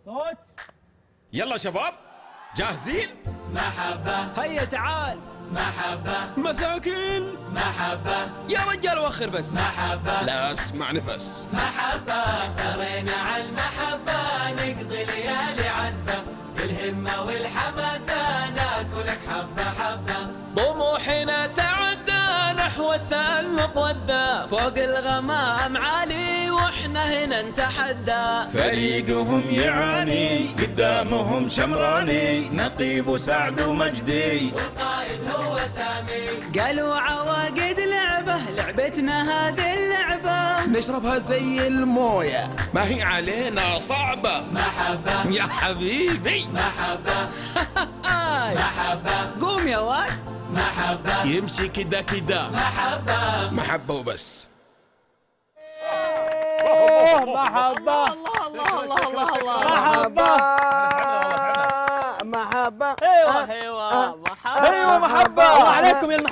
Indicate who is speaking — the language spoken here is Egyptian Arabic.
Speaker 1: صوت
Speaker 2: يلا شباب جاهزين
Speaker 3: هيا تعال محبة مساكين محبة يا رجال وخر بس
Speaker 2: لا اسمع نفس
Speaker 3: سرينا على المحبة نقضي ليالي عذبة بالهمة والحماسة ناكلك حبة حبة طموحنا تعدى نحو التألق ودى فوق الغمام عالي واحنا هنا نتحدى
Speaker 4: فريقهم يعاني قدامهم شمراني نقيب وسعد ومجدي
Speaker 3: والقائد هو سامي قالوا عواقد لعبة لعبتنا هذه اللعبة
Speaker 2: نشربها زي المويه ما هي علينا صعبه
Speaker 3: محبة
Speaker 2: يا حبيبي
Speaker 3: محبة محبة قوم يا واد محبة
Speaker 2: يمشي كده كده
Speaker 3: محبة
Speaker 2: محبه وبس
Speaker 1: محبة
Speaker 5: الله الله الله الله الله
Speaker 1: محبة
Speaker 5: محبة
Speaker 1: ايوه ايوه محبة ايوه محبة الله عليكم يا